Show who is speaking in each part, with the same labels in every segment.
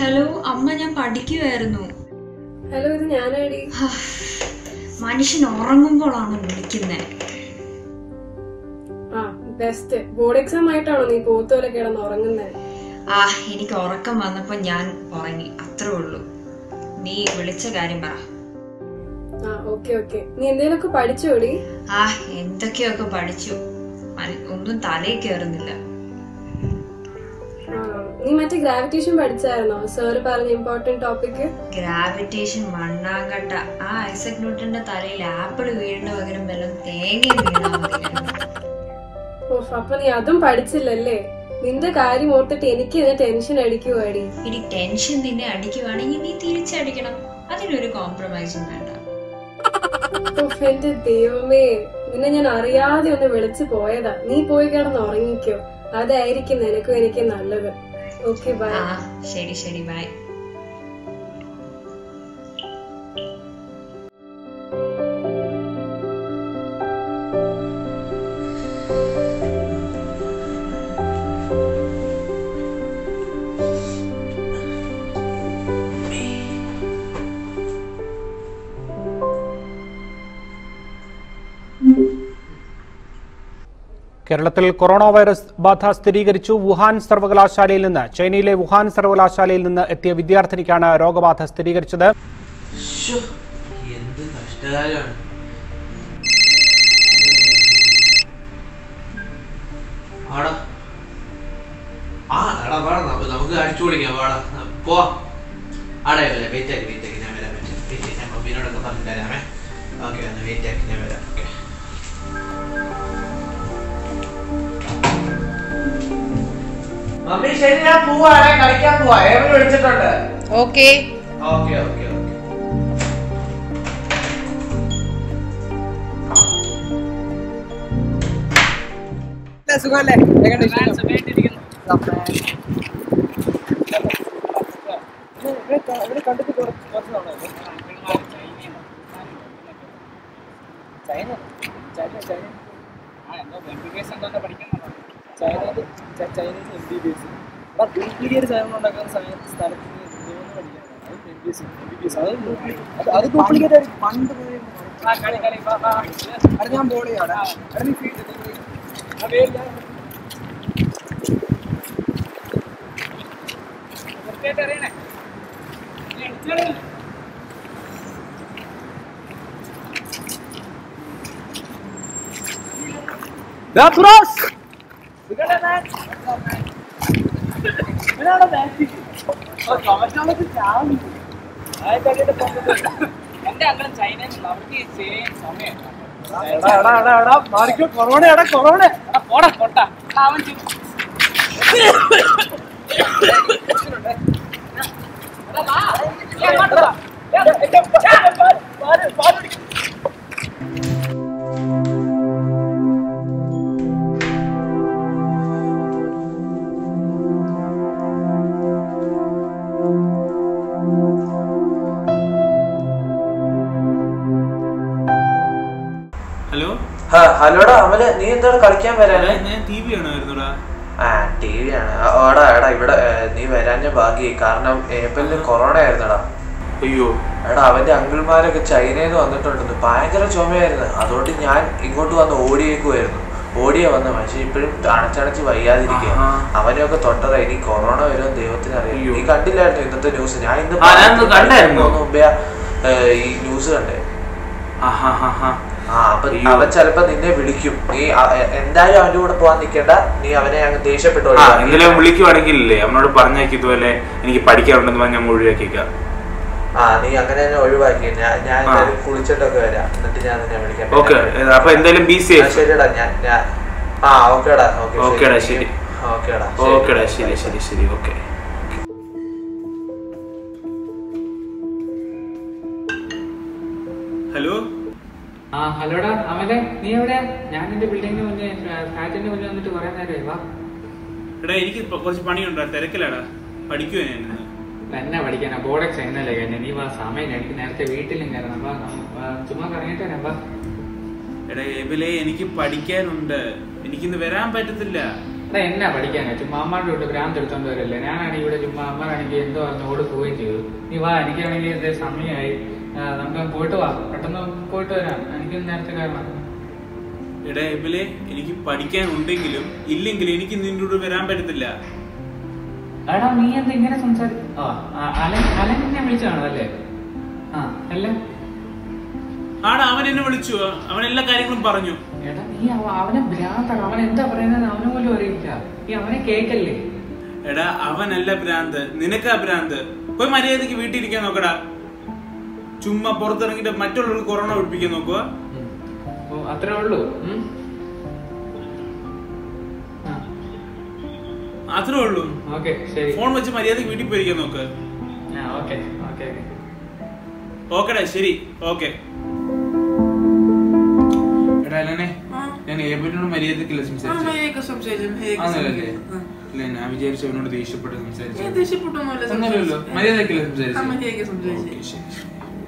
Speaker 1: Hello അമ്മ ഞാൻ പഠിക്കുമായിരുന്നു
Speaker 2: hello ഇത് ഞാനാടി
Speaker 1: മനുഷ്യൻ ഉറങ്ങുമ്പോഴാണ് വിളിക്കുന്നത്
Speaker 2: ആ ബെസ്റ്റ് ബോർഡ് എക്സാം ആയിട്ടാണോ നീ പോത്തോലെ കിടന്ന് ഉറങ്ങുന്നത്
Speaker 1: ആ എനിക്ക് ഉറക്കം വന്നപ്പോ ഞാൻ ഉറങ്ങി അത്രേ ഉള്ളൂ നീ വിളിച്ച കാര്യം പറ
Speaker 2: ആ ഓക്കെ ഓക്കെ നീ എന്തേലൊക്കെ പഠിച്ചോടി
Speaker 1: ആ എന്തൊക്കെയൊക്കെ പഠിച്ചു മന- ഒന്നും തലയിൽ കയറുന്നില്ല
Speaker 2: ആ നീ മറ്റേ ഗ്രാവിറ്റേഷൻ പഠിച്ചായിരുന്നോ സാറ് പറഞ്ഞ ഇമ്പോർട്ടന്റ് ടോപ്പിക്
Speaker 1: ഗ്രാവിറ്റേഷൻ മണ്ണാങ്കട്ട ആ ഐസക് ന്യൂട്ടന്റെ തലയിൽ ആപ്പിൾ വീഴുന്ന പകരം വല്ലതും തേങ്ങയും വീണാ മതിയായിരുന്നു.
Speaker 2: ഓഫ് അപ്പൊ നീ അതും പഠിച്ചില്ലല്ലേ നിന്റെ കാര്യം ഓർത്തിട്ട് എനിക്ക് ഇതിന് ടെൻഷൻ അടിക്കുവാടി
Speaker 1: ഇനി ടെൻഷൻ നിന്നെ അടിക്കുവാണെങ്കിൽ നീ തിരിച്ചടിക്കണം അതിനൊരു കോംപ്രമൈസും വേണ്ട
Speaker 2: ഓഫ് എന്റെ ദൈവമേ നിന്നെ ഞാൻ അറിയാതെ ഒന്ന് വിളിച്ചു പോയതാ നീ പോയി കിടന്ന് ഉറങ്ങിക്കോ അതായിരിക്കും നിനക്കും എനിക്ക് നല്ലത് ഓക്കെ ബൈ
Speaker 1: ആ ശരി ശരി ബൈ
Speaker 3: കേരളത്തിൽ കൊറോണ വൈറസ് ബാധ സ്ഥിരീകരിച്ചു വുഹാൻ സർവകലാശാലയിൽ നിന്ന് ചൈനയിലെ വുഹാൻ സർവകലാശാലയിൽ നിന്ന് എത്തിയ വിദ്യാർത്ഥിനിക്കാണ് രോഗബാധ സ്ഥിരീകരിച്ചത്
Speaker 4: ശ്ശോ, എന്ത് കഷ്ടകാലമാണ് ആടാ ആ എടാ വേണം നമുക്ക് നമുക്ക് അടിച്ചു പൊളിക്കാം വേടാ പോവാ ആടാ വരാം വെയിറ്റ് ആക്കി വെയിറ്റ് ആക്കി ഞാൻ വരാം വെയിറ്റ് ആക്കി ഞാൻ മമ്മീനോടൊക്കെ പറഞ്ഞു തരാമേ ഓക്കെ ഒന്ന് വെയിറ്റ് ആക്കി ഞാൻ വരാം ഓക്കെ മമ്മി ശരി ഞാൻ പോവാണേ കളിക്കാൻ പോവാ ഏവന് വിളിച്ചിട്ടുണ്ട്
Speaker 5: ഓക്കെ
Speaker 4: ഓക്കെ ഓക്കെ ഓക്കെ
Speaker 6: സുഖമല്ലേ എങ്ങനെ ഇവിടെ കണ്ടിട്ട് കുറച്ച് കുറച്ച് നാളായി ചൈന ചൈന ചൈന ചൈനയിൽ ചൈനയിൽ M B B S nuclear സാധനം ഉണ്ടാക്കുന്ന സ്ഥലത്ത് സ്ഥലത്ത് പഠിക്കാൻ അത് M B S M B B S അത് nuclear- അത് അത് ഡ്യൂപ്ലിക്കേറ്റ് ആയിരിക്കും പണ്ട് അത് ഞാൻ ബോൾ ചെയ്യാം അവിടെ നീ ഫീൽഡ് ആ പേരില്ല കൊറോണ എടാ കൊറോണ
Speaker 7: ഹലോ
Speaker 4: ഹലോടാ അമല നീ എന്താണ് കളിക്കാൻ വരാന്
Speaker 7: ഞാൻ ടി വി കാണുമായിരുന്നുടാ
Speaker 4: ആ ടി വി ആണ് ആ, ഓടാ എടാ ഇവിടെ ഏ, നീ വരാഞ്ഞ ഭാഗ്യായി കാരണം ഏപ്രിലിൽ കൊറോണ ആയിരുന്നടാ
Speaker 7: അയ്യോ
Speaker 4: എടാ അവന്റെ അങ്കിൾമാരൊക്കെ ചൈനയിൽ നിന്ന് വന്നിട്ടുണ്ടെന്ന് ഭയങ്കര ചുമയായിരുന്നു അതുകൊണ്ട് ഞാൻ ഇങ്ങോട്ട് വന്ന് ഓടിയേക്കുമായിരുന്നു ഓടിയാ വന്ന പക്ഷെ ഇപ്പോഴും അണച്ചടച്ച് വയ്യാതിരിക്കുക
Speaker 7: ആഹാ.
Speaker 4: അവനെയൊക്കെ തൊട്ടതാ ഇനി കൊറോണ വരും ദൈവത്തിന് അറിയാം
Speaker 7: അയ്യോ.
Speaker 4: നീ കണ്ടില്ലായിരുന്നു ഇന്നത്തെ ന്യൂസ് ഞാൻ ഇന്ന്
Speaker 7: ആ, ഞാൻ ഇന്ന് കണ്ടായിരുന്നു.
Speaker 4: പോകുന്ന മുമ്പേ ഏ, ഈ ന്യൂസ് കണ്ടേ
Speaker 7: ആഹാ ഹാ ഹാ
Speaker 4: ആ അപ്പൊ
Speaker 7: അയ്യോ.
Speaker 4: അവൻ ചിലപ്പോ നിന്നെ വിളിക്കും നീ അ- എ- എന്തായാലും അവന്റെ കൂടെ പോവാൻ നിൽക്കണ്ട നീ അവനെ അങ്ങ് ദേഷ്യപ്പെട്ടു
Speaker 7: ആ എന്തെങ്കിലും വിളിക്കുവാണെങ്കിലേ അവനോട് പറഞ്ഞേക്ക് ഇതുപോലെ എനിക്ക് പഠിക്കാനുണ്ടെന്ന് പറഞ്ഞ് ഞാൻ ഒഴിവാക്കിക്കാം
Speaker 4: ആ നീ അങ്ങനെ തന്നെ ഒഴിവാക്കി ഞാൻ ഞാൻ
Speaker 7: ആ.
Speaker 4: എന്തായാലും കുളിച്ചിട്ടൊക്കെ വരാം എന്നിട്ട് ഞാൻ നിന്നെ വിളിക്കാം
Speaker 7: ഓക്കെ അപ്പൊ എന്തായാലും ബി
Speaker 4: ആ,
Speaker 7: സേഫ്
Speaker 4: ശരിടാ ഞാൻ ഞാൻ ആ ഓക്കേടാ ഓക്കെ
Speaker 7: ഓക്കേടാ, ശരി.
Speaker 4: ഓക്കേടാ
Speaker 7: ഓക്കെടാ ശരി ശരി ശരി ഓക്കെ ഹലോ
Speaker 8: ആ ഹലോടാ അമലെ നീ എവിടെയാ ഞാൻ നിന്റെ ബിൽഡിങ്ങിന് മുന്നേ ഫ്ലാറ്റിന്റെ മുന്നേ വന്നിട്ട് കുറെ നേരമായി വാ
Speaker 7: എടാ എനിക്ക് ഇപ്പൊ കുറച്ച് പണിയുണ്ടാ തിരക്കിലാടാ പഠിക്കുവാ ഞാൻ ഇന്ന്.
Speaker 8: തന്നെ പഠിക്കാനാ ബോർഡൊക്കെ ഇന്നലെ കഴിഞ്ഞ നീ വാ സമയം എനിക്ക് നേരത്തെ വീട്ടിലും കയറണം വാ നമ്മ- വാ, ചുമ്മാ കറങ്ങിയിട്ട് വരാം വാ
Speaker 7: എടാ എബിലെ എനിക്ക് പഠിക്കാനുണ്ട് എനിക്കിന്ന് വരാൻ പറ്റത്തില്ല
Speaker 8: എടാ എന്നാ പഠിക്കാനാ ചുമ്മാ അമ്മാരുടെ വീട്ട് ഭ്രാന്ത് എടുത്തോണ്ട് വരല്ലേ ഞാനാണെങ്കിൽ ഇവിടെ ചുമ്മാ അമ്മയാണെങ്കിൽ എന്തോ പറഞ്ഞോട് പോവുകയും ചെയ്തു നീ വാ എനിക്കാണെങ്കിൽ എന്തേ സമയമായി ആ, നമുക്ക് പോയിട്ട് വാ പെട്ടെന്ന് പോയിട്ട് വരാം എനിക്ക് നേരത്തെ കാരണം
Speaker 7: എടാ എബിലെ എനിക്ക് പഠിക്കാൻ ഉണ്ടെങ്കിലും ഇല്ലെങ്കിലും എനിക്ക് നിന്റെ കൂടെ വരാൻ പറ്റത്തില്ല
Speaker 8: എടാ നീ എന്താ ഇങ്ങനെ സംസാരി ആ ആ, അലൻ അലൻ എന്നെ വിളിച്ചാണല്ലേ ആ അല്ല
Speaker 7: ആടാ അവൻ എന്നെ വിളിച്ചു അവൻ എല്ലാ കാര്യങ്ങളും പറഞ്ഞു
Speaker 8: എടാ നീ അവ- അവനെ ഭ്രാന്താണ് അവൻ എന്താ പറയുന്നത് അവന് പോലും അറിയില്ല നീ അവനെ കേക്കല്ലേ
Speaker 7: എടാ അവനല്ല ഭ്രാന്ത് നിനക്കാ ഭ്രാന്ത് പോയി മര്യാദക്ക് വീട്ടിലിരിക്കാൻ നോക്കടാ ചുമ്മാ പുറത്തിറങ്ങിട്ട് മറ്റുള്ളവർക്ക് കൊറോണ പിടിപ്പിക്കാൻ നോക്കുക
Speaker 8: ഓ അത്രേ ഉള്ളൂ ഉം? ആ
Speaker 7: അത്രേ ഉള്ളൂ
Speaker 8: ഓക്കെ ശരി
Speaker 7: ഫോൺ വെച്ച് മര്യാദക്ക് വീട്ടിൽ പോയിരിക്കാൻ നോക്ക്
Speaker 8: ആ ഓക്കെ ഓക്കെ ഓക്കെ
Speaker 7: ഓക്കെടാ ശരി ഓക്കെ എടാ അല്ലേ ഞാൻ ഏബിനോട് മര്യാദക്കില്ല സംസാരിച്ചത് ആണല്ലേ ഇല്ല ഞാൻ വിചാരിച്ചു അവനോട് ദേഷ്യപ്പെട്ട് സംസാരിച്ചു ഒന്നുമില്ലല്ലോ മര്യാദക്കില്ല സംസാരിച്ചു ഓക്കെ ശരി ശരി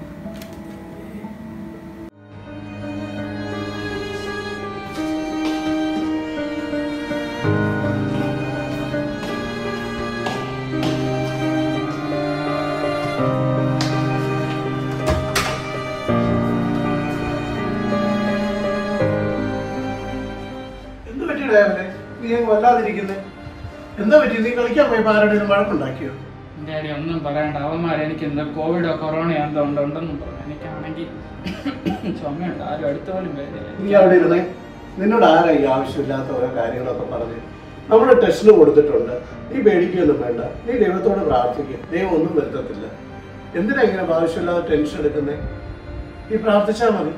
Speaker 5: എന്ത് പറ്റിയിടാ അവനെ നീ അങ്ങ് വല്ലാതിരിക്കുന്നേ എന്താ പറ്റി നീ കളിക്കാൻ പോയപ്പോ ആരുടെയും വഴക്കുണ്ടാക്കിയോ
Speaker 8: ഡാഡി ഒന്നും പറയണ്ട അവന്മാർ എനിക്ക് എന്താ കോവിഡോ കൊറോണ എന്തോ ഉണ്ട് ഉണ്ടെന്നും പറഞ്ഞു എനിക്കാണെങ്കിൽ ചുമയുണ്ട് ആരും അടുത്ത പോലും പേര്
Speaker 5: നീ അവിടെ ഇരുന്നേ നിന്നോട് ആരാ ഈ ആവശ്യമില്ലാത്ത ഓരോ കാര്യങ്ങളൊക്കെ പറഞ്ഞ് നമ്മൾ ടെസ്റ്റിന് കൊടുത്തിട്ടുണ്ട് നീ പേടിക്കുകയൊന്നും വേണ്ട നീ ദൈവത്തോട് പ്രാർത്ഥിക്കുക ദൈവം ഒന്നും വരുത്തത്തില്ല എന്തിനാ ഇങ്ങനെ ആവശ്യമില്ലാതെ ടെൻഷൻ എടുക്കുന്നേ നീ പ്രാർത്ഥിച്ചാൽ മതി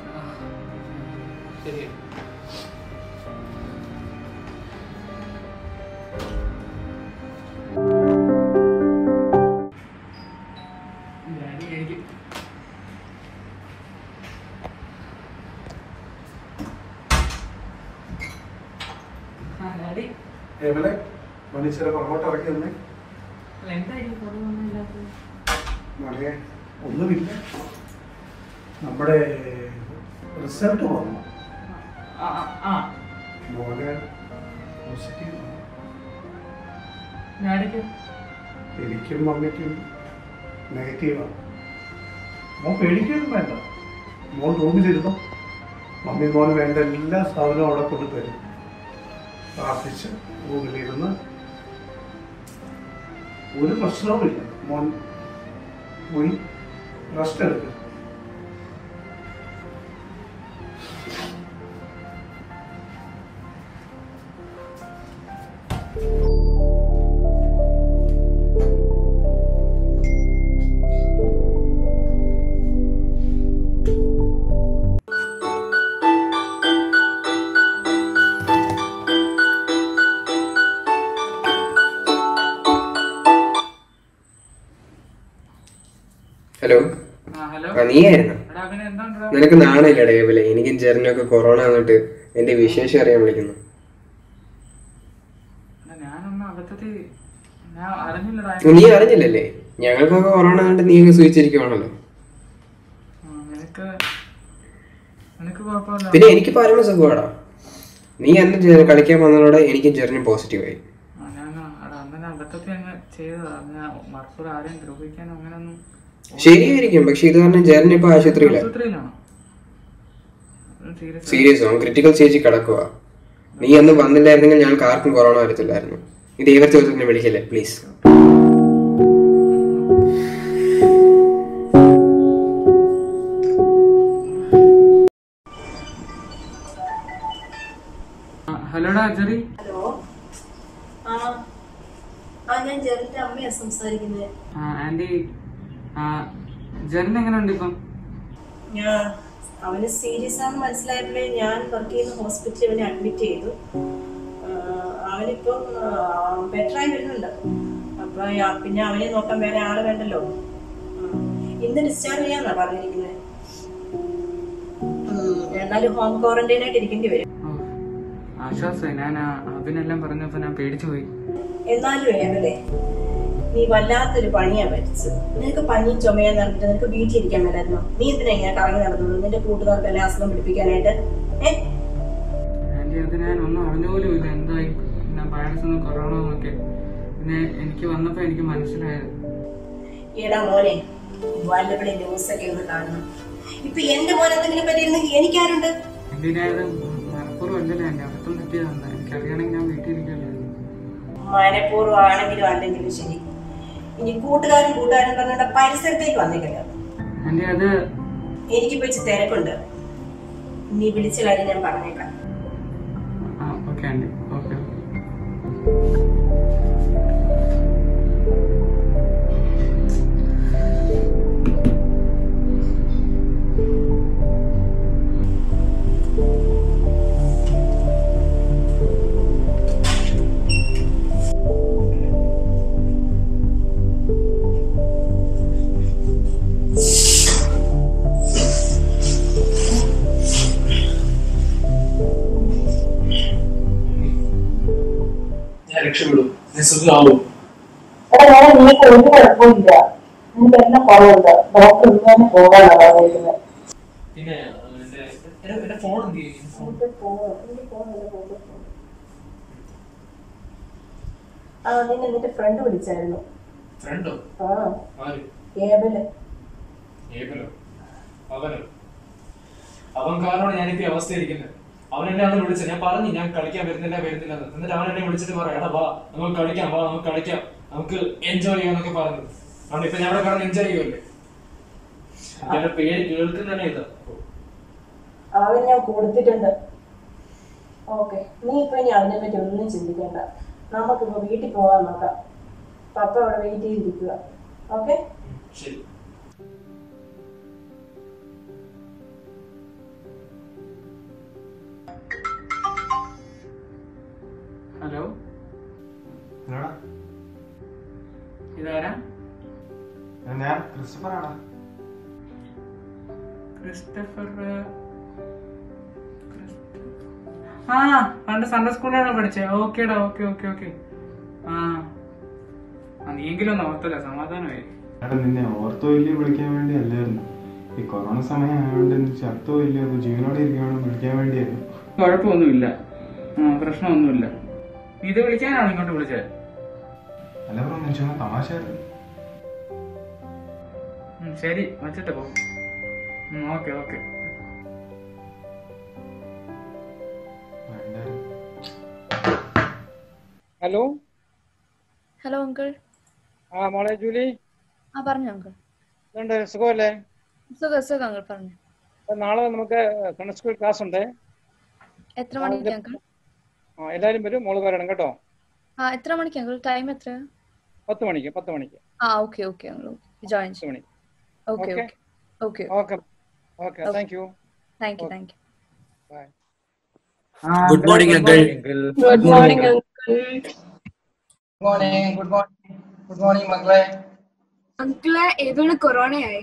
Speaker 8: ശരി ഡാഡി എനിക്ക് ആ ഡാഡി
Speaker 5: എവിടെ മനുഷ്യരെ പുറകോട്ട് ഇറക്കി തന്നെ
Speaker 8: അല്ല എന്തായിരിക്കും കുറവൊന്നുമില്ലാത്തത്
Speaker 5: മോനെ ഒന്നുമില്ല നമ്മുടെ റിസൾട്ട് വന്നു
Speaker 8: ആ ആ, ആ
Speaker 5: മോനെ പോസിറ്റീവ്
Speaker 8: ഡാഡിക്ക്
Speaker 5: എനിക്കും മമ്മിക്കും നെഗറ്റീവാണ് മോൻ പേടിക്കൊന്നും വേണ്ട മോൻ റൂമിലിരുന്നു മമ്മി മോന് വേണ്ട എല്ലാ സാധനവും അവിടെ കൊണ്ട് തരും പ്രാർത്ഥിച്ച് റൂമിലിരുന്ന് ഒരു പ്രശ്നവുമില്ല മോൻ പോയി റെസ്റ്റ് എടുക്കും
Speaker 9: ഹലോ
Speaker 8: ആ ഹലോ
Speaker 9: ആ നീയായിരുന്നു
Speaker 8: എടാ പിന്നെ എന്താണ്ടാ
Speaker 9: നിനക്ക് നാണയില്ല ഡേബിലെ എനിക്കും ചെറിനൊക്കെ കൊറോണ വന്നിട്ട് എന്റെ വിശേഷം അറിയാൻ വിളിക്കുന്നു
Speaker 8: ഞാനൊന്നും അബദ്ധത്തിൽ ഞാൻ അറിഞ്ഞില്ലടാ
Speaker 9: നീ അറിഞ്ഞില്ലല്ലേ ഞങ്ങൾക്കൊക്കെ കൊറോണ വന്നിട്ട് നീ അങ്ങ് സൂചിച്ചിരിക്കുവാണല്ലോ
Speaker 8: ആ, നിനക്ക് നിനക്ക് കുഴപ്പമില്ല
Speaker 9: പിന്നെ എനിക്ക് പരമ സുഖമാടാ നീ അന്ന് ജെ- കളിക്കാൻ വന്നതോടെ എനിക്കും ചെറിനും പോസിറ്റീവായി
Speaker 8: ആ, ഞാൻ എടാ അന്ന് ഞാൻ അബദ്ധത്തിൽ അങ്ങ് ചെയ്തതാ ഞാൻ മറപ്പൂർ ആരെയും ദ്രോഹിക്കാനോ അങ്ങനെയൊന്നും
Speaker 9: ശരിയായിരിക്കും പക്ഷെ ഇത് കാരണം ജെറിൻ ഇപ്പൊ ആശുപത്രിയില്ല
Speaker 8: ആശുപത്രിയിലാണോ സീരിയസ്
Speaker 9: സീരിയസ് ഓൺ ക്രിട്ടിക്കൽ സ്റ്റേജിൽ കിടക്കുക നീ അന്ന് വന്നില്ലായിരുന്നെങ്കിൽ ഞങ്ങൾക്ക് ആർക്കും കൊറോണ വരത്തില്ലായിരുന്നു ഈ ദൈവത്തെ ചോദിച്ചിട്ട് വിളിക്കില്ലേ പ്ലീസ്
Speaker 8: ഹലോടാ ജെറി
Speaker 10: ഹലോ ആ ആ ഞാൻ ജെറിന്റെ അമ്മയാ സംസാരിക്കുന്നത്
Speaker 8: ആ ആന്റി ആ ജെറിൻ എങ്ങനെയുണ്ട് ഇപ്പം
Speaker 10: ഞാൻ അവന് സീരിയസ് ആണെന്ന് മനസ്സിലായപ്പോഴേ ഞാൻ വർക്ക് ചെയ്യുന്ന ഹോസ്പിറ്റലിൽ അവനെ അഡ്മിറ്റ് ചെയ്തു ആ, അവനിപ്പം ബെറ്ററായി വരുന്നുണ്ട് അപ്പൊ ആ- പിന്നെ അവനെ നോക്കാൻ വേറെ ആള് വേണ്ടല്ലോ ഉം. ഇന്ന് ഡിസ്ചാർജ് ചെയ്യാന്നാ പറഞ്ഞിരിക്കുന്നത് ഉം, എന്നാലും ഹോം ക്വാറന്റൈൻ ആയിട്ട് ഇരിക്കേണ്ടി വരും
Speaker 8: ഓ ആശ്വാസമായി ഞാൻ ആ അഭിനെല്ലാം പറഞ്ഞപ്പോ ഞാൻ പേടിച്ചു പോയി
Speaker 10: എന്നാലും ഏവലെ നീ വല്ലാത്തൊരു പണിയാ പറ്റിച്ചത് നിനക്ക് പനിയും ചുമയാൻ നടന്നിട്ട് നിനക്ക് വീട്ടിലിരിക്കാൻ മേലായിരുന്നോ നീ എന്തിനാ ഇങ്ങനെ കറങ്ങി നടന്നത് നിന്റെ കൂട്ടുകാർക്ക് എല്ലാം അസുഖം പിടിപ്പിക്കാനായിട്ട് ഏ
Speaker 8: ആന്റി അത് ഞാൻ ഒന്നും അറിഞ്ഞ പോലും ഇല്ല എന്തായി പിന്നെ വൈറസ് ഒന്ന് കൊറോണ എന്നൊക്കെ പിന്നെ എനിക്ക് വന്നപ്പോ എനിക്ക് മനസ്സിലായത്
Speaker 10: എടാ മോനെ വല്ലപ്പോഴും ന്യൂസൊക്കെ ഒന്ന് കാണണം ഇപ്പൊ എന്റെ മോൻ എന്തെങ്കിലും പറ്റിയിരുന്നെങ്കിൽ എനിക്കാരുണ്ട്
Speaker 8: എന്തിനായത് മനഃപൂർവ്വം അല്ലല്ലോ എന്റെ അബദ്ധം പറ്റിയതാണ് എനിക്കറിയണമെങ്കിൽ ഞാൻ വീട്ടിലിരിക്കല്ലോ
Speaker 10: മനഃപൂർവ്വം ആണെങ്കിലും അല്ലെങ്കിലും ശരി ഇനി കൂട്ടുകാരും കൂട്ടുകാരും പറഞ്ഞിട്ട് പരിസരത്തേക്ക് വന്നേക്കല്ലോ
Speaker 8: എന്റെ അത്
Speaker 10: എനിക്കിപ്പോ ഇച്ചിരി തിരക്കുണ്ട് നീ വിളിച്ച കാര്യം ഞാൻ പറഞ്ഞേക്കാം
Speaker 8: ആ ഓക്കെ ആൻറ്റി ഓക്കെ
Speaker 6: ഞാൻ രക്ഷപ്പെടും ഞാൻ സുഖമാവും
Speaker 10: നിനക്ക് ഒരു കുഴപ്പമില്ല നിനക്ക് എല്ലാം കുറവുണ്ട് ഡോക്ടർ ഇങ്ങനെ പോകാനാണ് പറയുന്നത്
Speaker 6: പിന്നെ എന്റെ എന്റെ- എന്റെ ഫോൺ എന്ത് ചെയ്യും ഫോൺ
Speaker 10: ആ നിന്നെ നിന്റെ ഫ്രണ്ട് വിളിച്ചായിരുന്നു
Speaker 6: ഫ്രണ്ടോ
Speaker 10: ആ
Speaker 6: ആര്
Speaker 10: ഏബല്
Speaker 6: ഏബലോ അവനോ അവൻ കാരണമാണ് ഞാനിപ്പോ ഈ അവസ്ഥയിരിക്കുന്നത് അവൻ എന്നെ അന്ന് വിളിച്ചത് ഞാൻ പറഞ്ഞു ഞാൻ കളിക്കാൻ വരുന്നില്ല വരുന്നില്ല എന്ന്. എന്നിട്ട് അവൻ എന്നെ വിളിച്ചിട്ട് പറയാം എടാ വാ നമുക്ക് കളിക്കാം വാ നമുക്ക് കളിക്കാം നമുക്ക് എൻജോയ് ചെയ്യാന്നൊക്കെ പറഞ്ഞു അതുകൊണ്ട് ഇപ്പൊ ഞാൻ ഇവിടെ കിടന്ന് എൻജോയ് ചെയ്യുമല്ലേ എന്റെ പേര് കേൾക്കുന്ന തന്നെ ഇതാ
Speaker 10: അവൻ ഞാൻ കൊടുത്തിട്ടുണ്ട് ഓക്കെ നീ ഇപ്പൊ ഇനി അതിനെ പറ്റി ഒന്നും ചിന്തിക്കണ്ട നമുക്കിപ്പോ വീട്ടിൽ പോകാൻ നോക്കാം പപ്പ അവിടെ വെയിറ്റ് ചെയ്തിരിക്കുക ഓക്കെ
Speaker 6: ശരി
Speaker 8: ഹലോ ഇതാരാ
Speaker 11: ഞാൻ ക്രിസ്റ്റഫറാണ്
Speaker 8: ക്രിസ്റ്റഫർ ആ പണ്ട് സൺഡേ സ്കൂളിലാണ് പഠിച്ചത് ഓക്കേടാ ഓക്കെ ഓക്കെ ഓക്കെ ആ ആ, നീയെങ്കിലും ഒന്ന് ഓർത്തല്ല സമാധാനമായി
Speaker 11: എടാ നിന്നെ ഓർത്തോ ഇല്ലയോ വിളിക്കാൻ വേണ്ടി അല്ലായിരുന്നു ഈ കൊറോണ സമയം ആയതുകൊണ്ട് നീ ചത്തോ ഇല്ലയോ അതോ ജീവനോടെ ഇരിക്കണോ വിളിക്കാൻ വേണ്ടിയായിരുന്നു
Speaker 8: കുഴപ്പമൊന്നുമില്ല ആ പ്രശ്നമൊന്നുമില്ല നീ ഇത് വിളിക്കാനാണോ ഇങ്ങോട്ട് വിളിച്ചത്
Speaker 11: അല്ല ബ്രോ ഞാൻ ചുമ്മാ തമാശയായിരുന്നു
Speaker 8: ഉം, ശരി വച്ചിട്ട് പോ okay okay
Speaker 12: hello
Speaker 13: hello uncle
Speaker 12: ആ മോളെ ജൂലി
Speaker 13: ആ പറഞ്ഞു അങ്കിൾ
Speaker 12: ഇതുണ്ട് സുഖമല്ലേ
Speaker 13: സുഖം സുഖം അങ്കിൾ പറഞ്ഞു
Speaker 12: അപ്പൊ നാളെ നമുക്ക് കണ്ണ സ്കൂൾ ക്ലാസ് ഉണ്ട്
Speaker 13: എത്ര മണിക്ക് അങ്കിൾ
Speaker 12: ആ എല്ലാവരും വരും മോള് വരണം കേട്ടോ
Speaker 13: ആ എത്ര മണിക്ക് അങ്കിൾ ടൈം എത്ര
Speaker 12: പത്ത് മണിക്ക് പത്ത് മണിക്ക്
Speaker 13: ആ ഓക്കെ ഓക്കെ അങ്കിൾ ജോയിൻ
Speaker 12: പത്ത് മണിക്ക്
Speaker 13: okay
Speaker 12: Okay.
Speaker 13: Okay
Speaker 12: okay
Speaker 13: okay
Speaker 12: okay thank you
Speaker 13: thank you thank you
Speaker 12: bye
Speaker 4: Good morning, uncle.
Speaker 2: Good morning uncle
Speaker 12: good morning good morning good morning മക്കളെ
Speaker 13: അങ്കിളെ ഏതാണ് കൊറോണയായി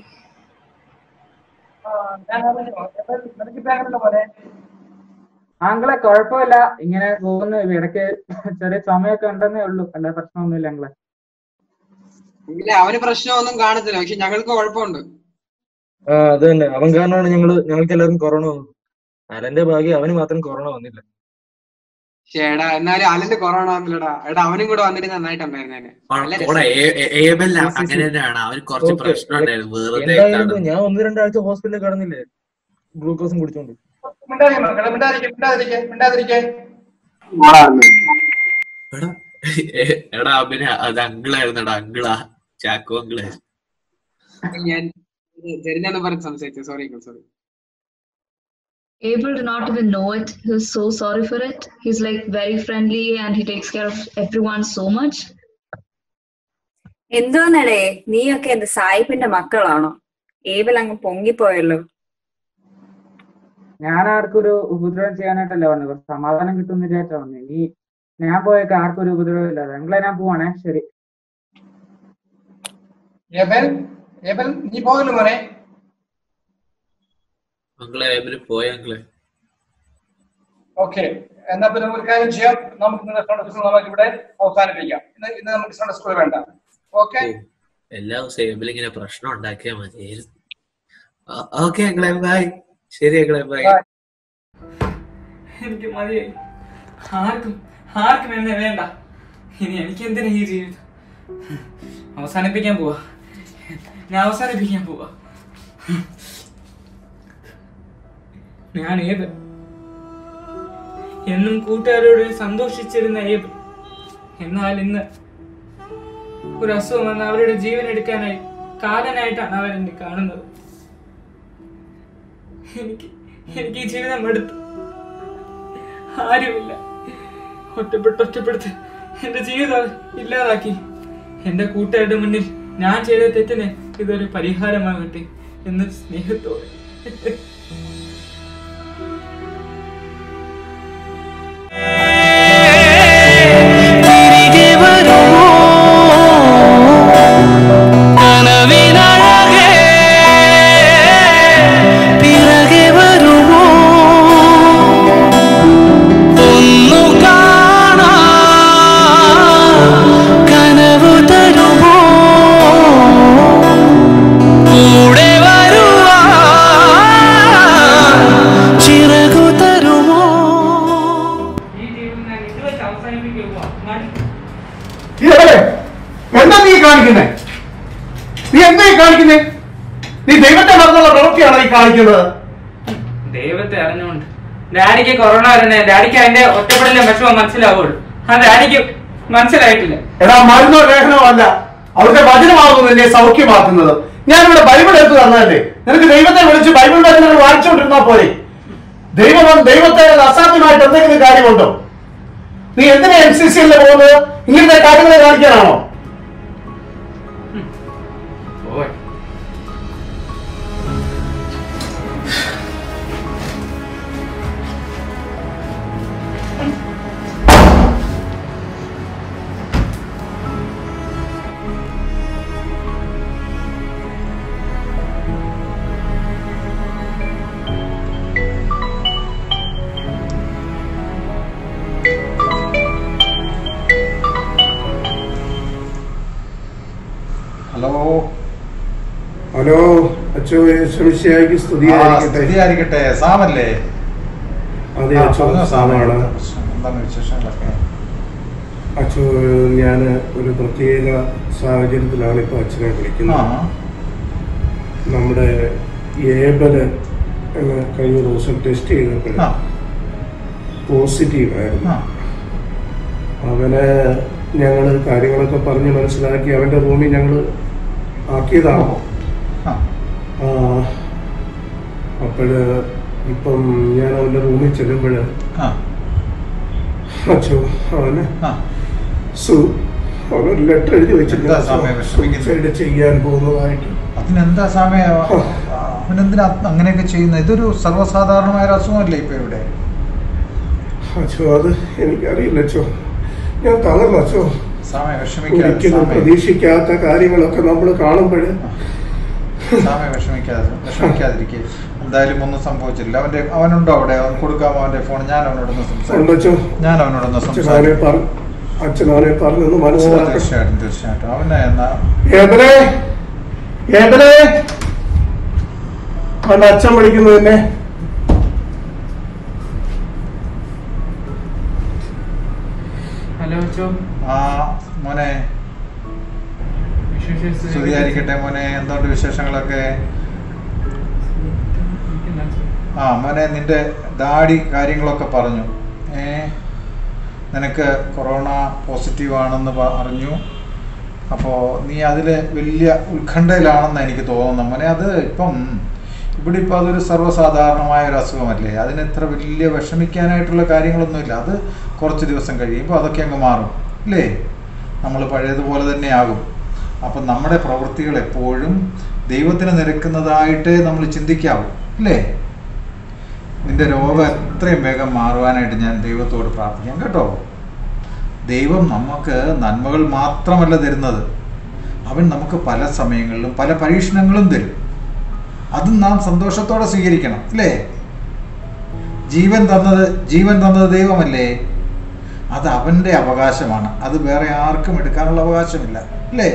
Speaker 8: ആങ്കളെ കുഴപ്പമില്ല ഇങ്ങനെ പോകുന്നു ഇടയ്ക്ക് ചെറിയ ചുമയൊക്കെ ഉണ്ടെന്നേ ഉള്ളൂ അല്ല പ്രശ്നമൊന്നുമില്ല അങ്ങളെ
Speaker 9: ഇല്ല അവന് പ്രശ്നമൊന്നും കാണത്തില്ല പക്ഷെ ഞങ്ങൾക്ക് കുഴപ്പമുണ്ട്
Speaker 6: ആ അത് തന്നെ അവൻ കാരണമാണ് ഞങ്ങള് ഞങ്ങൾക്ക് എല്ലാവർക്കും കൊറോണ വന്നത് അലന്റെ ഭാഗ്യം അവന് മാത്രം കൊറോണ വന്നില്ല
Speaker 9: പക്ഷേ എടാ എന്നാലും അലന്റെ കൊറോണ വന്നില്ലടാ എടാ അവനും കൂടെ വന്നിട്ട് നന്നായിട്ടുണ്ടായിരുന്നേനെ നല്ല
Speaker 4: ഓടെ
Speaker 9: രസം.
Speaker 4: ഏബൽ
Speaker 6: Yes, yes,
Speaker 4: അങ്ങനെ
Speaker 6: yes.
Speaker 4: തന്നെയാണ് അവന് കുറച്ച്
Speaker 6: Okay.
Speaker 4: പ്രശ്നം ഉണ്ടായിരുന്നു വെറുതെ
Speaker 6: എന്തായാലും ഞാൻ ഒന്ന് രണ്ടാഴ്ച ഹോസ്പിറ്റലിൽ കിടന്നില്ലേ ഗ്ലൂക്കോസും കുടിച്ചോണ്ട്
Speaker 12: മിണ്ടാതിരിക്ക് മക്കളെ മിണ്ടാതിരിക്കെ മിണ്ടാതിരിക്കെ മിണ്ടാതിരിക്കെ
Speaker 4: എടാ എ- എടാ അഭിന അത് അങ്കിളായിരുന്നടാ അങ്കിളാ ചാക്കോ അങ്കിള്
Speaker 9: ഞാൻ തെരഞ്ഞെന്ന് പറഞ്ഞ് സംസാരിച്ചു sorry sorry
Speaker 13: Abel did not even know it. He was so sorry for it. He's like very friendly and he takes care of everyone so much.
Speaker 14: എന്തോന്നടേ നീയൊക്കെ എന്ത് സായിപ്പിന്റെ മക്കളാണോ ഏബൽ അങ്ങ് പൊങ്ങിപ്പോയല്ലോ
Speaker 8: ഞാൻ ആർക്കും ഒരു ഉപദ്രവം ചെയ്യാനായിട്ടല്ല വന്നത് കുറച്ച് സമാധാനം കിട്ടുമെന്ന് വിചാരിച്ചാ വന്നത് ഇനി ഞാൻ പോയേക്ക് ആർക്കും ഒരു ഉപദ്രവം ഇല്ലാതെ അങ്ങളെ ഞാൻ പോവാണേ ശരി
Speaker 12: ഏബൽ ഏബൽ നീ പോകല്ലോ മോനെ
Speaker 4: അങ്കിളെ ഏബല് പോയ അങ്കിളെ
Speaker 12: ഓക്കെ എന്നാ പിന്നെ ഒരു കാര്യം ചെയ്യാം നമുക്ക് ഇന്ന് സൺഡേ സ്കൂൾ നമുക്ക് ഇവിടെ അവസാനിപ്പിക്കാം ഇന്ന് ഇന്ന് നമുക്ക് സൺഡേ സ്കൂൾ വേണ്ട ഓക്കെ
Speaker 4: എല്ലാ ദിവസവും ഏബൽ ഇങ്ങനെ പ്രശ്നം ഉണ്ടാക്കിയാ മതിയായിരുന്നു ഓക്കെ അങ്കിളെ ബൈ ശരി അങ്കിളെ ബൈ
Speaker 8: എനിക്ക് മതിയായി ആർക്കും ആർക്കും എന്നെ വേണ്ട ഇനി എനിക്ക് എന്തിനാ ഈ ജീവിതം അവസാനിപ്പിക്കാൻ പോവാ ഞാൻ അവസാനിപ്പിക്കാൻ പോവാ ഞാൻ ഏത് എന്നും കൂട്ടുകാരോട് സന്തോഷിച്ചിരുന്ന ഏത് എന്നാൽ ഇന്ന് ഒരു അസുഖം വന്ന് അവരുടെ ജീവൻ എടുക്കാനായി കാലനായിട്ടാണ് അവരെന്നെ കാണുന്നത് എനിക്ക് എനിക്ക് ഈ ജീവിതം മടുത്തു ആരുമില്ല ഒറ്റപ്പെട്ട് ഒറ്റപ്പെടുത്ത് എന്റെ ജീവിതം ഇല്ലാതാക്കി എന്റെ കൂട്ടുകാരുടെ മുന്നിൽ ഞാൻ ചെയ്ത തെറ്റിന് ഇതൊരു പരിഹാരമാകട്ടെ എന്ന് സ്നേഹത്തോടെ
Speaker 15: തിരികെ വരുമോ കനവിനഴകേ പിറകെ വരുമോ ഒന്നു കാണാ കനവു തരുമോ കൂടെ വരുവാ ചിറകു തരുമോ
Speaker 8: ഈ ജീവിതം ഞാൻ ഇത് വെച്ച് അവസാനിപ്പിക്കുക പോവാ ഞാൻ
Speaker 5: ഇതേ എന്താ നീ കാണിക്കുന്നേ നീ എന്താ ഈ കാണിക്കുന്നേ നീ ദൈവത്തെ മറന്നുള്ള പ്രവൃത്തിയാണോ ഈ കാണിക്കുന്നത്
Speaker 8: ദൈവത്തെ അറിഞ്ഞുകൊണ്ട് ഡാഡിക്ക് കൊറോണ വരണേ ഡാഡിക്ക് അതിന്റെ ഒറ്റപ്പെടലിന്റെ വിഷമം മനസ്സിലാവുള്ളൂ ആ ഡാഡിക്ക് മനസ്സിലായിട്ടില്ല
Speaker 5: എടാ മരുന്നോ ലേഖനമോ അല്ല അവിടുത്തെ വചനമാകുന്നു നിന്നെ സൗഖ്യമാക്കുന്നത് ഞാനിവിടെ ബൈബിൾ എടുത്തു തന്നതല്ലേ നിനക്ക് ദൈവത്തെ വിളിച്ച് ബൈബിൾ വചനങ്ങൾ വായിച്ചുകൊണ്ടിരുന്നാ പോരെ ദൈവം ദൈവത്തെ അസാധ്യമായിട്ട് എന്തെങ്കിലും കാര്യമുണ്ടോ നീ എന്തിനാ എം സി സിയിൽ പോകുന്നത് ഇങ്ങനത്തെ കാര്യങ്ങൾ കാണിക്കാനാണോ
Speaker 8: ഓയ്
Speaker 16: ഹലോ
Speaker 5: ഹലോ അച്ഛോ ശ്രമിച്ചായി
Speaker 16: സ്തുതിയായിരിക്കട്ടെ സാമല്ലേ
Speaker 5: അതെ
Speaker 16: ആ,
Speaker 5: അച്ഛോ
Speaker 16: പറഞ്ഞോ, സാമേ.
Speaker 5: സാമാണ്
Speaker 16: എന്താണ് വിശേഷങ്ങളൊക്കെ
Speaker 5: അച്ഛോ ഞാൻ ഒരു പ്രത്യേക സാഹചര്യത്തിലാണ് ഇപ്പൊ അച്ഛനെ വിളിക്കുന്നത് നമ്മുടെ ഏബല് എന്ന് കഴിഞ്ഞ ദിവസം ടെസ്റ്റ് ചെയ്തപ്പോൾ പോസിറ്റീവ് ആയിരുന്നു അവന് ഞങ്ങൾ കാര്യങ്ങളൊക്കെ പറഞ്ഞ് മനസ്സിലാക്കി അവന്റെ റൂമിൽ ഞങ്ങൾ ആക്കിയതാണ് അപ്പോഴ് ഇപ്പം ഞാൻ അവന്റെ റൂമിൽ ചെല്ലുമ്പോൾ അച്ഛോ അവന് സു അവനൊരു ലെറ്റർ എഴുതി
Speaker 16: എന്താ സമയം വിഷമിക്കുന്നത്?
Speaker 5: വെച്ചിട്ടുണ്ട് ചെയ്യാൻ പോകുന്നതായിട്ട്
Speaker 16: അതിനെന്താ സമയം അവനെന്തിനാ അങ്ങനെയൊക്കെ ചെയ്യുന്നത് ഇതൊരു സർവ്വസാധാരണമായ ഒരു അസുഖമല്ലേ ഇപ്പൊ ഇവിടെ
Speaker 5: അച്ഛോ അത് എനിക്കറിയില്ല അച്ഛോ ഞാൻ തകർന്നു അച്ഛോ
Speaker 16: സമയം വിഷമിക്കാതെ
Speaker 5: ഒരിക്കലും
Speaker 16: സമയം
Speaker 5: പ്രതീക്ഷിക്കാത്ത കാര്യങ്ങളൊക്കെ നമ്മൾ കാണുമ്പോൾ
Speaker 16: സമയം വിഷമിക്കാതെ വിഷമിക്കാതിരിക്കുക എന്തായാലും ഒന്നും സംഭവിച്ചില്ല അവന്റെ അവനുണ്ടോ അവിടെ അവൻ കൊടുക്കാമോ അവന്റെ ഫോൺ ഞാൻ അവനോടൊന്ന്
Speaker 5: ഉണ്ടച്ചോ?
Speaker 16: സംസാരിക്കും ഞാൻ അവനോടൊന്ന്
Speaker 5: അച്ഛനാനെ
Speaker 16: സംസാരിക്കും
Speaker 5: പറഞ്ഞു അച്ഛനാനെ പറഞ്ഞൊന്ന്
Speaker 16: ഓ,
Speaker 5: മനസ്സിലാക്കണം
Speaker 16: തീർച്ചയായിട്ടും തീർച്ചയായിട്ടും അവനെ എന്നാ
Speaker 5: ഏബലേ ഏബലേ അവന്റെ അച്ഛൻ വിളിക്കുന്നു എന്നെ
Speaker 8: ഹലോ അച്ചോ
Speaker 16: ആ മോനെ
Speaker 8: വിശേഷം
Speaker 16: സ്തുതിയായിരിക്കട്ടെ മോനെ എന്തുകൊണ്ട് വിശേഷങ്ങളൊക്കെ ആ മോനെ നിന്റെ ഡാഡി കാര്യങ്ങളൊക്കെ പറഞ്ഞു ഏ നിനക്ക് കൊറോണ പോസിറ്റീവ് ആണെന്ന് പ- അറിഞ്ഞു അപ്പോൾ നീ അതിൽ വലിയ ഉത്കണ്ഠയിലാണെന്ന് എനിക്ക് തോന്നുന്നു മോനെ അത് ഇപ്പം ഇവിടെ ഇപ്പോൾ അതൊരു സർവ്വസാധാരണമായ ഒരു അസുഖമല്ലേ അതിന് ഇത്ര വലിയ വിഷമിക്കാനായിട്ടുള്ള കാര്യങ്ങളൊന്നുമില്ല അത് കുറച്ച് ദിവസം കഴിയുമ്പോൾ അതൊക്കെ അങ്ങ് മാറും അല്ലേ നമ്മൾ പഴയതുപോലെ തന്നെ ആകും അപ്പം നമ്മുടെ പ്രവൃത്തികൾ എപ്പോഴും ദൈവത്തിന് നിരക്കുന്നതായിട്ടേ നമ്മൾ ചിന്തിക്കാവൂ അല്ലേ നിന്റെ രോഗം എത്രയും വേഗം മാറുവാനായിട്ട് ഞാൻ ദൈവത്തോട് പ്രാർത്ഥിക്കാം കേട്ടോ ദൈവം നമുക്ക് നന്മകൾ മാത്രമല്ല തരുന്നത് അവൻ നമുക്ക് പല സമയങ്ങളിലും പല പരീക്ഷണങ്ങളും തരും അതും നാം സന്തോഷത്തോടെ സ്വീകരിക്കണം അല്ലേ ജീവൻ തന്നത് ജീവൻ തന്നത് ദൈവമല്ലേ അത് അവന്റെ അവകാശമാണ് അത് വേറെ ആർക്കും എടുക്കാനുള്ള അവകാശമില്ല അല്ലേ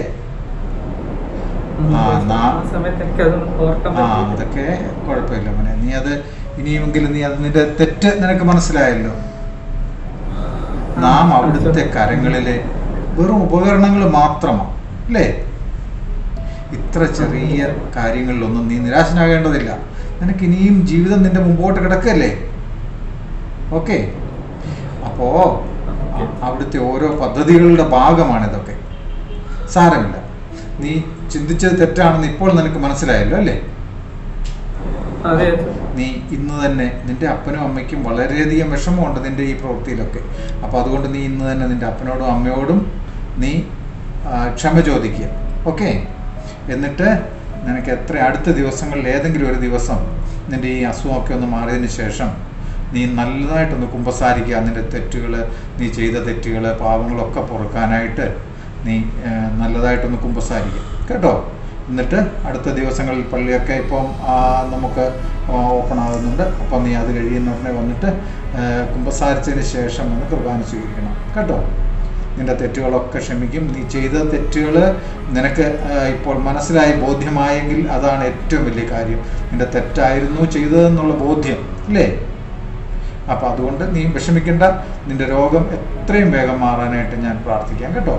Speaker 16: ആ നാ-
Speaker 8: സമയത്ത് എനിക്കതൊന്നും ഓർക്കാൻ
Speaker 16: ആ
Speaker 8: പറ്റില്ല
Speaker 16: അതൊക്കെ കുഴപ്പമില്ല മോനെ നീ അത് ഇനിയുമെങ്കിലും നീ അത് നിന്റെ തെറ്റ് നിനക്ക് മനസ്സിലായല്ലോ നാം അവിടുത്തെ കരങ്ങളിലെ വെറും ഉപകരണങ്ങൾ മാത്രമാണ് അല്ലേ ഇത്ര ചെറിയ കാര്യങ്ങളിലൊന്നും നീ നിരാശനാകേണ്ടതില്ല നിനക്ക് ഇനിയും ജീവിതം നിന്റെ മുമ്പോട്ട് കിടക്കല്ലേ ഓക്കെ അപ്പോ അവിടുത്തെ ഓരോ പദ്ധതികളുടെ ഭാഗമാണ് ഇതൊക്കെ സാരമില്ല നീ ചിന്തിച്ചത് തെറ്റാണെന്ന് ഇപ്പോൾ നിനക്ക് മനസ്സിലായല്ലോ അല്ലേ
Speaker 8: അതെ
Speaker 16: നീ ഇന്ന് തന്നെ നിന്റെ അപ്പനും അമ്മയ്ക്കും വളരെയധികം വിഷമമുണ്ട് നിന്റെ ഈ പ്രവൃത്തിയിലൊക്കെ അപ്പോൾ അതുകൊണ്ട് നീ ഇന്ന് തന്നെ നിന്റെ അപ്പനോടും അമ്മയോടും നീ ആ, ക്ഷമ ചോദിക്കുക ഓക്കെ എന്നിട്ട് നിനക്ക് എത്ര അടുത്ത ദിവസങ്ങളിൽ ഏതെങ്കിലും ഒരു ദിവസം നിന്റെ ഈ അസുഖമൊക്കെ ഒന്ന് മാറിയതിന് ശേഷം നീ നല്ലതായിട്ടൊന്ന് കുമ്പസാരിക്കുക നിന്റെ തെറ്റുകൾ നീ ചെയ്ത തെറ്റുകൾ പാവങ്ങളൊക്കെ പൊറുക്കാനായിട്ട് നീ ആ, നല്ലതായിട്ടൊന്ന് കുമ്പസാരിക്കുക കേട്ടോ എന്നിട്ട് അടുത്ത ദിവസങ്ങളിൽ പള്ളിയൊക്കെ ഇപ്പം ആ, നമുക്ക് ഓപ്പൺ ആകുന്നുണ്ട് അപ്പം നീ അത് കഴിയുന്ന ഉടനെ വന്നിട്ട് ആ, കുമ്പസാരിച്ചതിന് ശേഷം വന്ന് കുർബാന സ്വീകരിക്കണം കേട്ടോ നിന്റെ തെറ്റുകളൊക്കെ ക്ഷമിക്കും നീ ചെയ്ത തെറ്റുകൾ നിനക്ക് ആ, ഇപ്പോൾ മനസ്സിലായി ബോധ്യമായെങ്കിൽ അതാണ് ഏറ്റവും വലിയ കാര്യം നിന്റെ തെറ്റായിരുന്നു ചെയ്തതെന്നുള്ള ബോധ്യം അല്ലേ അപ്പം അതുകൊണ്ട് നീ വിഷമിക്കേണ്ട നിന്റെ രോഗം എത്രയും വേഗം മാറാനായിട്ട് ഞാൻ പ്രാർത്ഥിക്കാം കേട്ടോ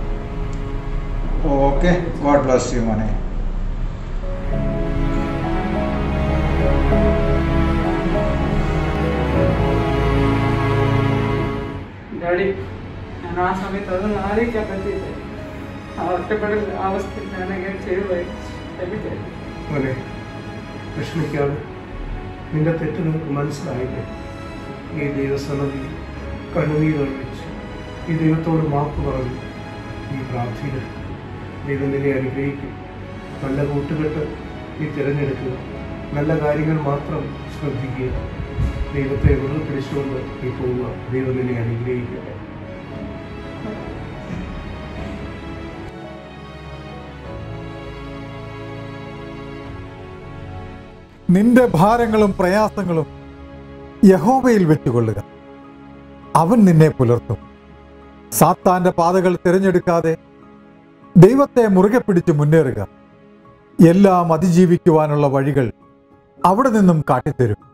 Speaker 16: ഓക്കെ ഗോഡ് ബ്ലസ് യു മോനെ
Speaker 8: ഡാഡി ഞാൻ ആ സമയത്ത് അതൊന്നും ആലോചിക്കാൻ പറ്റിയില്ല ആ ഒറ്റപ്പെടൽ അവസ്ഥയിൽ ഞാൻ അങ്ങനെ ചെയ്തു പോയി ക്ഷമിക്കാം
Speaker 5: മോനെ വിഷമിക്കാതെ നിന്റെ തെറ്റ് നിനക്ക് മനസ്സിലായില്ലേ ഈ ദൈവസന്നതി കണ്ണുനീരൊഴിച്ച് ഈ ദൈവത്തോട് മാപ്പ് പറഞ്ഞു ഈ പ്രാർത്ഥന ദൈവം നിന്നെ അനുഗ്രഹിക്കും നല്ല കൂട്ടുകെട്ട് നീ തിരഞ്ഞെടുക്കുക നല്ല കാര്യങ്ങൾ മാത്രം ശ്രദ്ധിക്കുക ദൈവത്തെ മുറുകെ പിടിച്ചുകൊണ്ട് നീ പോവുക ദൈവം നിന്നെ അനുഗ്രഹിക്കട്ടെ
Speaker 17: നിന്റെ ഭാരങ്ങളും പ്രയാസങ്ങളും യഹോവയിൽ വെച്ചുകൊള്ളുക അവൻ നിന്നെ പുലർത്തും സാത്താന്റെ പാതകൾ തിരഞ്ഞെടുക്കാതെ ദൈവത്തെ മുറുകെ പിടിച്ച് മുന്നേറുക എല്ലാം അതിജീവിക്കുവാനുള്ള വഴികൾ അവിടെ നിന്നും കാട്ടിത്തരും